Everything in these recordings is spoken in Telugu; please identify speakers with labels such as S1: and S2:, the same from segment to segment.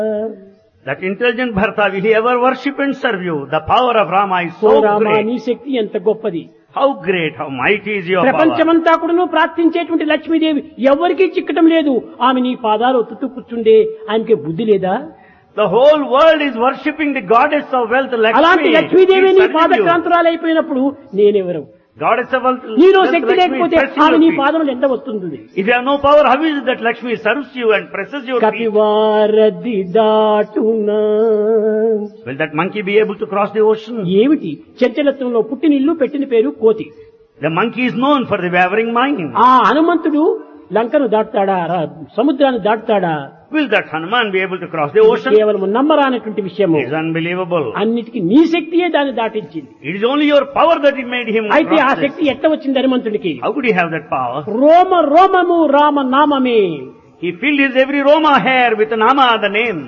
S1: That intelligent Bharata, will he ever worship and serve you? The power of Rama is
S2: oh
S1: so
S2: Rama
S1: great.
S2: నీ శక్తి ఎంత గొప్పది
S1: How great, how mighty is your power.
S2: ప్రపంచమంతా కూడాను ప్రార్థించేటువంటి లక్ష్మీదేవి ఎవరికీ చిక్కటం లేదు ఆమె నీ పాదాలు ఒత్తుతూ కూర్చుండే ఆమెకి బుద్ధి లేదా
S1: The whole world is worshipping the goddess of wealth,
S2: అలాంటి
S1: Lakshmi.
S2: లక్ష్మీదేవి
S1: She
S2: నీ
S1: serves you.
S2: పాదక్రాంతురాలైపోయినప్పుడు నేనెవరు
S1: Goddess of wealth,
S2: నీలో
S1: wealth,
S2: శక్తి
S1: Lakshmi,
S2: లేకపోతే
S1: pressing
S2: ఆమె
S1: your
S2: నీ
S1: feet.
S2: పాదములు ఎంత వస్తుంది
S1: If you have no power, how is it that Lakshmi serves you and presses your feet?
S2: కపివారది దాటునా
S1: Will that monkey be able to cross the ocean?
S2: ఏమిటి చంచలత్వంలో పుట్టిన ఇల్లు పెట్టిన పేరు కోతి
S1: The monkey is known for the wavering mind.
S2: ఆ హనుమంతుడు లంకను దాటుతాడా రా- సముద్రాన్ని దాటుతాడా
S1: Will that Hanuman be able to cross the ocean?
S2: కేవలం నమ్మరానటువంటి విషయము
S1: It is unbelievable.
S2: అన్నిటికీ నీ శక్తియే దాన్ని దాటించింది
S1: It is only your power that it made him
S2: అయితే ఆ
S1: cross this.
S2: శక్తి ఎట్ట వచ్చింది హనుమంతుడికి
S1: How could he have that power?
S2: రోమ రోమము రామ నామమే
S1: He filled his every Roma hair with Nama, the name.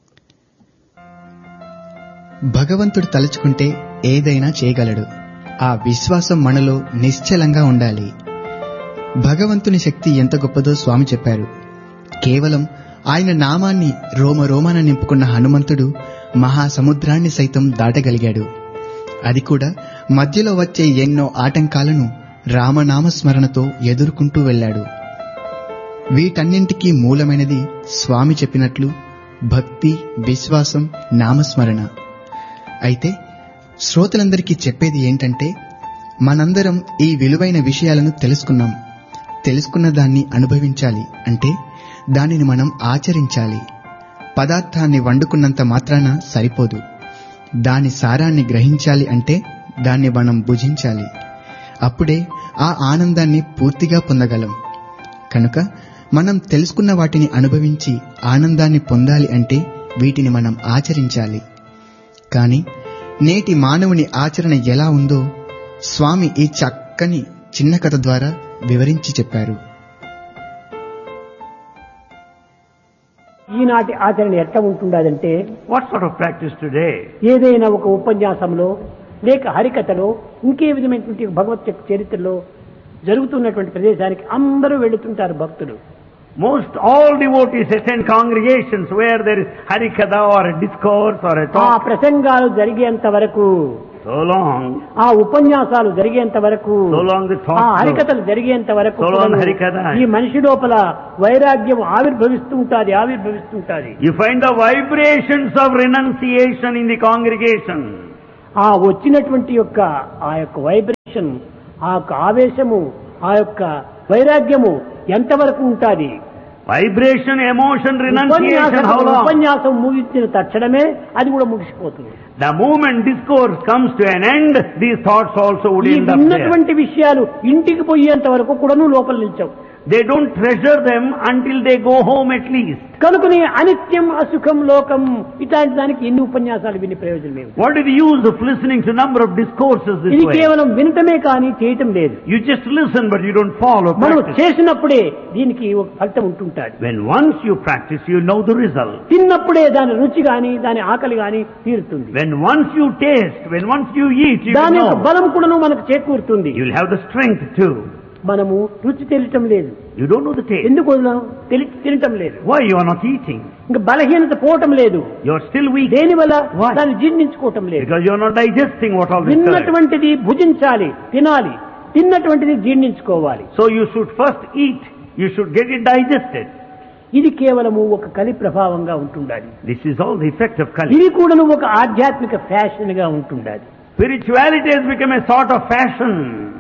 S3: భగవంతుడు తలుచుకుంటే ఏదైనా చేయగలడు ఆ విశ్వాసం మనలో నిశ్చలంగా ఉండాలి భగవంతుని శక్తి ఎంత గొప్పదో స్వామి చెప్పారు కేవలం ఆయన నామాన్ని రోమ రోమాన నింపుకున్న హనుమంతుడు మహాసముద్రాన్ని సైతం దాటగలిగాడు అది కూడా మధ్యలో వచ్చే ఎన్నో ఆటంకాలను రామనామ స్మరణతో ఎదుర్కొంటూ వెళ్ళాడు వీటన్నింటికీ మూలమైనది స్వామి చెప్పినట్లు భక్తి విశ్వాసం నామస్మరణ అయితే శ్రోతలందరికీ చెప్పేది ఏంటంటే మనందరం ఈ విలువైన విషయాలను తెలుసుకున్నాం తెలుసుకున్న దాన్ని అనుభవించాలి అంటే దానిని మనం ఆచరించాలి పదార్థాన్ని వండుకున్నంత మాత్రాన సరిపోదు దాని సారాన్ని గ్రహించాలి అంటే దాన్ని మనం భుజించాలి అప్పుడే ఆ ఆనందాన్ని పూర్తిగా పొందగలం కనుక మనం తెలుసుకున్న వాటిని అనుభవించి ఆనందాన్ని పొందాలి అంటే వీటిని మనం ఆచరించాలి కాని నేటి మానవుని ఆచరణ ఎలా ఉందో స్వామి ఈ చక్కని చిన్న కథ ద్వారా వివరించి చెప్పారు
S2: ఈనాటి ఆచరణ ఎట్లా ఉంటుండదంటే
S1: What sort of practice today?
S2: ఏదైనా ఒక ఉపన్యాసంలో లేక హరికథలో ఇంకే విధమైనటువంటి భగవత్ యొక్క చరిత్రలో జరుగుతున్నటువంటి ప్రదేశానికి అందరూ వెళుతుంటారు భక్తులు
S1: Most all devotees attend congregations where there is harikatha or a discourse or a
S2: ఆ
S1: talk.
S2: ప్రసంగాలు జరిగేంత వరకు
S1: So long,
S2: ఆ ఉపన్యాసాలు జరిగేంత వరకు
S1: so long the
S2: ఆ
S1: talk. goes.
S2: హరికథలు జరిగేంత వరకు
S1: So long
S2: కూడాను
S1: హరికథ.
S2: ఈ మనిషి లోపల వైరాగ్యం ఆవిర్భవిస్తూ ఉంటుంది ఆవిర్భవిస్తుంటాది
S1: You find the vibrations of renunciation in the congregation.
S2: ఆ వచ్చినటువంటి యొక్క ఆ యొక్క వైబ్రేషన్ ఆ యొక్క ఆవేశము ఆ యొక్క వైరాగ్యము ఎంతవరకు ఉంటుంది
S1: Vibration, emotion, renunciation, how long?
S2: ఉపన్యాసం ముగించిన తక్షణమే అది కూడా ముగిసిపోతుంది
S1: The moment discourse comes to an end, these thoughts also would
S2: ఈ
S1: end up there.
S2: విన్నటువంటి విషయాలు ఇంటికి పోయేంత వరకు కూడాను లోపల నిల్చవు
S1: They don't treasure them until they go home at least.
S2: కనుకని అనిత్యం అసుఖం లోకం ఇట్లాంటి దానికి ఎన్ని ఉపన్యాసాలు విని ప్రయోజనం లేదు
S1: What is the use of listening to number of discourses this
S2: ఇది
S1: way?
S2: కేవలం వినటమే కానీ చేయటం లేదు
S1: You just listen but you don't follow
S2: మనం
S1: practice.
S2: చేసినప్పుడే దీనికి ఒక ఫలితం ఉంటుంటాడు
S1: When once you practice, you know the result.
S2: తిన్నప్పుడే దాని రుచి గాని దాని ఆకలి గాని తీరుతుంది
S1: When once you taste, when once you eat, you
S2: దాని యొక్క
S1: know.
S2: బలం కూడాను మనకు చేకూరుతుంది
S1: You'll have the strength too.
S2: మనము రుచి తెలియటం లేదు
S1: You don't know the taste.
S2: ఎందుకు వదలం? తెలి తినటం లేదు
S1: Why you are not eating?
S2: ఇంకా బలహీనత పోవటం లేదు
S1: You're still weak
S2: దేని వల్ల
S1: Why?
S2: దాన్ని జీర్ణించుకోవటం లేదు
S1: because you're not digesting what all this correct.
S2: తిన్నటువంటిది భుజించాలి తినాలి తిన్నటువంటిది జీర్ణించుకోవాలి
S1: So you should first eat. You should get it digested.
S2: ఇది కేవలము ఒక కలి ప్రభావంగా ఉంటుండాలి
S1: This is all the effect of Kali.
S2: ఇది కూడాను ఒక ఆధ్యాత్మిక ఫ్యాషన్ గా ఉంటుండాలి
S1: Spirituality has become a sort of fashion.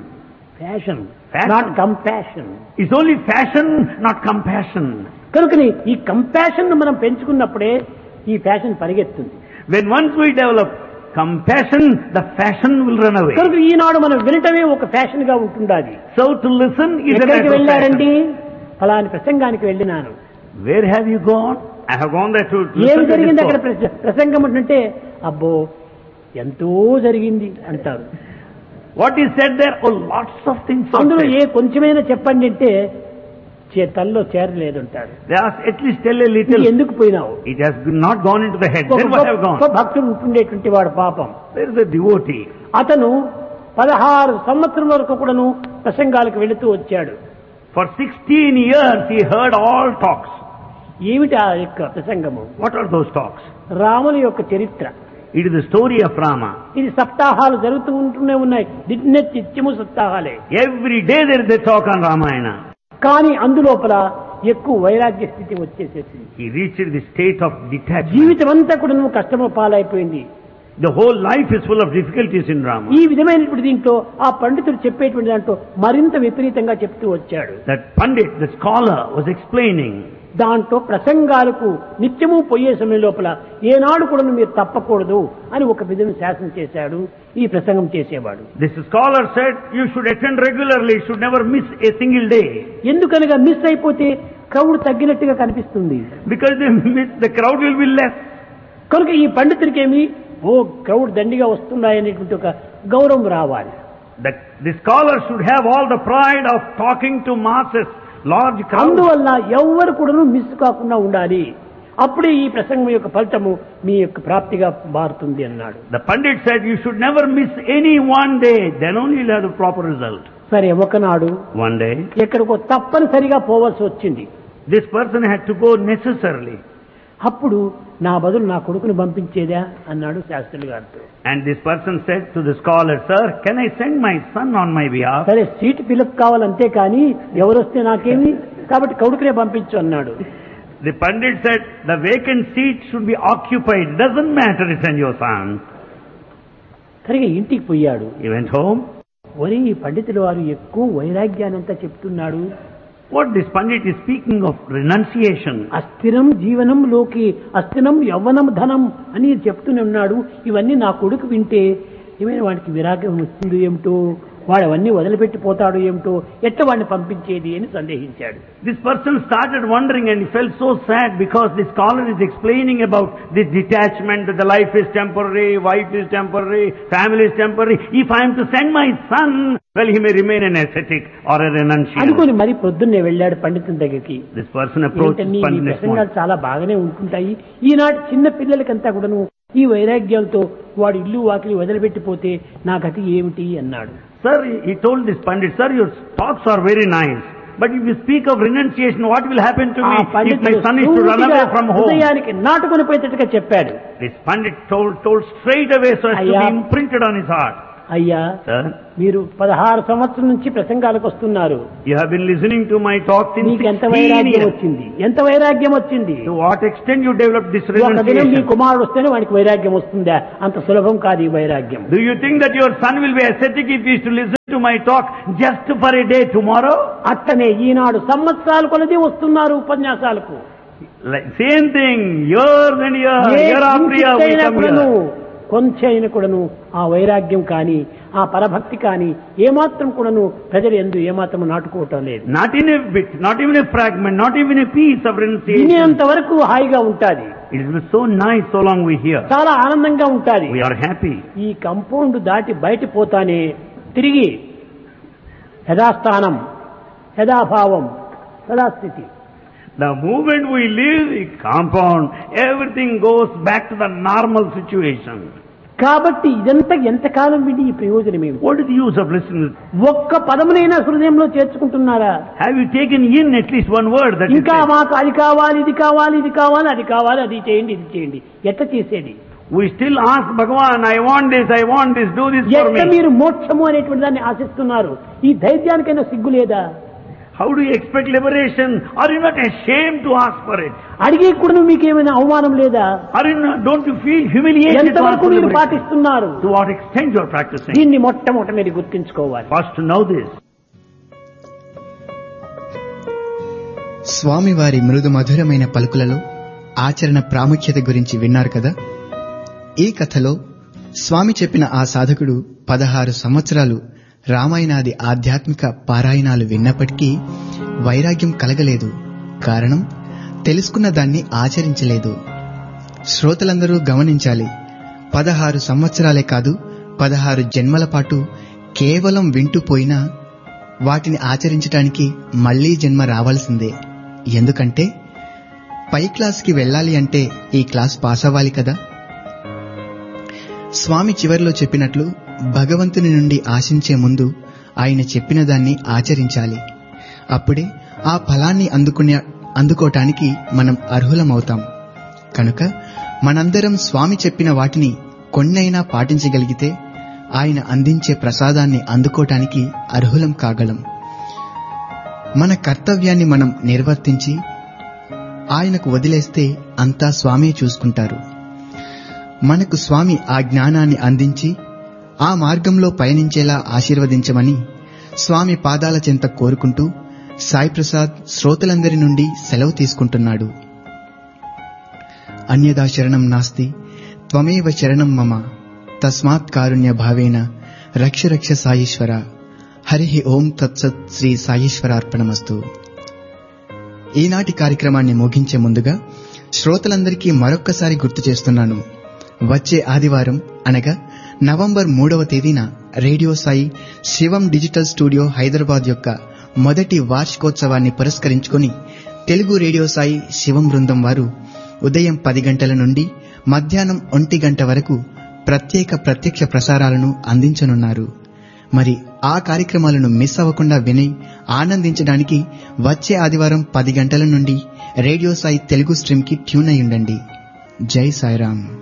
S2: Fashion
S1: Fashion.
S2: Not compassion
S1: It's only fashion, not compassion.
S2: కనుకని ఈ కంపాషన్ మనం పెంచుకున్నప్పుడే ఈ ఫ్యాషన్ పరిగెత్తుంది
S1: When once we develop compassion, the fashion will run away.
S2: కనుక ఈనాడు మనం వినటమే ఒక ఫ్యాషన్ గా ఉంటుండాలి
S1: So to listen is a
S2: ఎక్కడికి
S1: matter of
S2: వెళ్ళారండి
S1: fashion.
S2: ఫలాని ప్రసంగానికి వెళ్ళినాను
S1: Where have you gone? I have gone there to
S2: ఏం
S1: listen to
S2: జరిగింది
S1: this
S2: అక్కడ
S1: talk.
S2: ప్రస- ప్రసంగం అంటే అబ్బో ఎంతో జరిగింది అంటారు
S1: What is said there? Oh, lots of things are
S2: అందులో
S1: said.
S2: ఏ కొంచెమైనా చెప్పండి అంటే చే- తల్లో చేరలేదు అంటారు
S1: They ask, at least tell a
S2: ఇది
S1: little.
S2: ఎందుకు పోయినావు
S1: It has not gone into the head.
S2: ఒక
S1: Then what have
S2: గొప్ప
S1: gone?
S2: భక్తుడు ఉంటుండేటువంటి వాడు పాపం
S1: There is a devotee.
S2: అతను పదహారు సంవత్సరం వరకు కూడాను ప్రసంగాలకు వెళుతూ వచ్చాడు
S1: For 16 years he heard all talks.
S2: ఏమిటి ఆ యొక్క ప్రసంగము
S1: What are those talks?
S2: రాముని యొక్క చరిత్ర
S1: It is the story of Rama.
S2: ఇది సప్తాహాలు జరుగుతూ ఉంటూనే ఉన్నాయి దిట్నే నిత్యము సప్తాహాలే
S1: Every day there is a talk on Ramayana.
S2: కానీ అందులోపల ఎక్కువ వైరాగ్య స్థితి వచ్చేసేసింది
S1: He reached the state of detachment.
S2: జీవితం అంతా కూడా నువ్వు కష్టము పాలైపోయింది
S1: The whole life is full of difficulties in Rama.
S2: ఈ విధమైనటువంటి దీంట్లో ఆ పండితుడు చెప్పేటువంటి దాంట్లో మరింత విపరీతంగా చెప్తూ వచ్చాడు
S1: That Pandit, the scholar, was explaining
S2: దాంట్లో ప్రసంగాలకు నిత్యము పోయే సమయం లోపల ఏనాడు కూడా మీరు తప్పకూడదు అని ఒక విధుని శాసనం చేశాడు ఈ ప్రసంగం చేసేవాడు
S1: This scholar said you should attend regularly, should never miss a single day.
S2: ఎందుకనగా మిస్ అయిపోతే క్రౌడ్ తగ్గినట్టుగా కనిపిస్తుంది
S1: Because they miss, the crowd will be less.
S2: కనుక ఈ పండితుడికేమి ఓ క్రౌడ్ దండిగా వస్తున్నాయనేటువంటి ఒక గౌరవం రావాలి
S1: The, the scholar should have all the pride of talking to masses, large crowds.
S2: అందువల్ల ఎవ్వరు కూడా మిస్ కాకుండా ఉండాలి అప్పుడే ఈ ప్రసంగం యొక్క ఫలితము మీ యొక్క ప్రాప్తిగా మారుతుంది అన్నాడు
S1: The Pandit said you should never miss any one day, then only you'll have the proper result.
S2: సరే ఒకనాడు
S1: One day,
S2: ఎక్కడికో తప్పనిసరిగా పోవాల్సి వచ్చింది
S1: this person had to go necessarily.
S2: అప్పుడు నా బదులు నా కొడుకుని పంపించేదా అన్నాడు శాస్త్రులు గారితో
S1: And this person said to the scholar, Sir, can I send my son on my behalf?
S2: సరే సీటు పిలుపు కావాలంతే కానీ ఎవరొస్తే నాకేమి కాబట్టి కొడుకునే పంపించు అన్నాడు
S1: The Pandit said, the vacant seat should be occupied. Doesn't matter, send your son.
S2: సరిగా ఇంటికి పోయాడు
S1: He went home.
S2: ఒరే ఈ పండితుల వారు ఎక్కువ వైరాగ్యాన్ని అంతా చెప్తున్నాడు
S1: What this Pandit is speaking of renunciation.
S2: అస్థిరం జీవనంలోకి అస్థిరం యవ్వనం ధనం అని చెప్తూనే ఉన్నాడు ఇవన్నీ నా కొడుకు వింటే ఏమైనా వాడికి విరాగం వస్తుంది ఏమిటో వాడు అవన్నీ వదిలిపెట్టిపోతాడు ఏమిటో ఎట్ట వాడిని పంపించేది అని సందేహించాడు
S1: This person started wondering and he felt so sad because the scholar is explaining about this detachment, that the life is temporary, wife is temporary, family is temporary. If I am to send my son, well, he may remain an ascetic or a renunciant.
S2: అనుకుని మరి పొద్దున్నే వెళ్ళాడు పండితుని దగ్గరికి
S1: This person approached
S2: ఏంటని ఈ
S1: Pandit next
S2: ప్రసంగాలు
S1: morning.
S2: చాలా బాగానే ఉంటుంటాయి ఈనాటి చిన్న పిల్లలకంతా కూడాను ఈ వైరాగ్యాలతో వాడు ఇల్లు వాకిలి వదిలిపెట్టిపోతే నా గతి ఏమిటి అన్నాడు
S1: Sir, he told this Pandit, sir, your talks are very nice. But if you speak of renunciation, what will happen to
S2: ఆ
S1: me if my
S2: పండితుడు
S1: son is to run
S2: సూటిగా
S1: away from home?
S2: హృదయానికి నాటుకొని పోయేటట్టుగా చెప్పాడు
S1: This Pandit told, told straight away so as to be
S2: Ayya.
S1: imprinted on his heart.
S2: అయ్యా
S1: Sir,
S2: మీరు పదహారు సంవత్సరం నుంచి ప్రసంగాలకు వస్తున్నారు
S1: you have been listening to my talk since
S2: మీకు ఎంత
S1: 16
S2: వైరాగ్యం
S1: years.
S2: వచ్చింది ఎంత వైరాగ్యం వచ్చింది
S1: To what extent you developed this
S2: ఒక దినం మీ
S1: renunciation?
S2: కుమారుడు వస్తేనే వాడికి వైరాగ్యం వస్తుందా అంత సులభం కాదు ఈ వైరాగ్యం
S1: Do you think that your son will be ascetic if he is to listen to my talk just for a day tomorrow?
S2: అట్టనే ఈనాడు సంవత్సరాలు కొలది వస్తున్నారు ఉపన్యాసాలకు
S1: Like, same thing, years and years,
S2: A
S1: year after year we
S2: కించిత్తైనా
S1: come
S2: కూడాను
S1: here.
S2: కొంచెం అయినా కూడాను ఆ వైరాగ్యం కానీ ఆ పరభక్తి కానీ ఏమాత్రం కూడాను ప్రజలు ఎందు ఏమాత్రం నాటుకోవటం లేదు
S1: Not in a bit, not even a fragment, not even a piece of renunciation.
S2: వినేంత వరకు హాయిగా ఉంటాది
S1: It is so nice so long we hear.
S2: చాలా ఆనందంగా ఉంటాది
S1: We are happy.
S2: ఈ కంపౌండ్ దాటి బయట పోతానే తిరిగి యథాస్థానం యథాభావం యథాస్థితి
S1: The moment we leave the compound, everything goes back to the normal situation.
S2: కాబట్టి ఇదంతా ఎంతకాలం విని ఈ ప్రయోజనం ఏమిటి
S1: What is the use of listening?
S2: ఒక్క పదమునైనా హృదయంలో చేర్చుకుంటున్నారా
S1: Have you taken in at least one word that is
S2: ఇంకా
S1: said?
S2: మాకు అది కావాలి ఇది కావాలి ఇది కావాలి అది కావాలి అది చేయండి ఇది చేయండి ఎట్ట చేసేది
S1: We still ask Bhagavan, I want this, I want this, do this for
S2: ఎట్ట
S1: me.
S2: మీరు మోక్షము అనేటువంటి దాన్ని ఆశిస్తున్నారు ఈ ధైర్యానికైనా సిగ్గు లేదా
S1: How do you expect liberation? Are you not ashamed to ask for it?
S2: అడిగే కూడా మీకు ఏమైనా అవమానం లేదా
S1: Are you not, don't you feel humiliated to ask
S2: ఎంతవరకు
S1: for
S2: మీరు
S1: liberation?
S2: పాటిస్తున్నారు
S1: To what extent you are practicing?
S2: దీన్ని మొట్టమొదట మీరు గుర్తించుకోవాలి
S1: First to know this.
S3: స్వామివారి మృదు మధురమైన పలుకులలో ఆచరణ ప్రాముఖ్యత గురించి విన్నారు కదా ఈ కథలో స్వామి చెప్పిన ఆ సాధకుడు పదహారు సంవత్సరాలు రామాయణాది ఆధ్యాత్మిక పారాయణాలు విన్నప్పటికీ వైరాగ్యం కలగలేదు కారణం తెలుసుకున్న దాన్ని ఆచరించలేదు శ్రోతలందరూ గమనించాలి పదహారు సంవత్సరాలే కాదు పదహారు జన్మల పాటు కేవలం వింటూ పోయినా వాటిని ఆచరించటానికి మళ్లీ జన్మ రావాల్సిందే ఎందుకంటే పై క్లాస్కి వెళ్ళాలి అంటే ఈ క్లాస్ పాస్ అవ్వాలి కదా స్వామి చివరిలో చెప్పినట్లు భగవంతుని నుండి ఆశించే ముందు ఆయన చెప్పిన దాన్ని ఆచరించాలి అప్పుడే ఆ ఫలాన్ని అందుకునే అందుకోటానికి మనం అర్హులమవుతాం కనుక మనందరం స్వామి చెప్పిన వాటిని కొన్నైనా పాటించగలిగితే ఆయన అందించే ప్రసాదాన్ని అందుకోటానికి అర్హులం కాగలం మన కర్తవ్యాన్ని మనం నిర్వర్తించి ఆయనకు వదిలేస్తే అంతా స్వామి చూసుకుంటారు మనకు స్వామి ఆ జ్ఞానాన్ని అందించి ఆ మార్గంలో పయనించేలా ఆశీర్వదించమని స్వామి పాదాల చెంత కోరుకుంటూ సాయి ప్రసాద్ శ్రోతలందరి నుండి సెలవు తీసుకుంటున్నాడు అన్యదా శరణం నాస్తి త్వమేవ శరణం మమ తస్మాత్ కారుణ్య భావేన రక్ష రక్ష సాయీశ్వర హరి ఓం తత్సత్ శ్రీ సాయీశ్వరార్పణమస్తు ఈనాటి కార్యక్రమాన్ని ముగించే ముందుగా శ్రోతలందరికీ మరొక్కసారి గుర్తు చేస్తున్నాను వచ్చే ఆదివారం అనగా నవంబర్ మూడవ తేదీన radio Sai Shivam digital studio Hyderabad యొక్క మొదటి వార్షికోత్సవాన్ని పురస్కరించుకొని తెలుగు రేడియో సాయి శివం బృందం వారు ఉదయం పది గంటల నుండి మధ్యాహ్నం ఒంటి గంట వరకు ప్రత్యేక ప్రత్యక్ష ప్రసారాలను అందించనున్నారు మరి ఆ కార్యక్రమాలను మిస్ అవ్వకుండా విని ఆనందించడానికి వచ్చే ఆదివారం పది గంటల నుండి రేడియో సాయి తెలుగు స్ట్రీమ్ కి ట్యూన్ అయి ఉండండి జై సాయిరామ్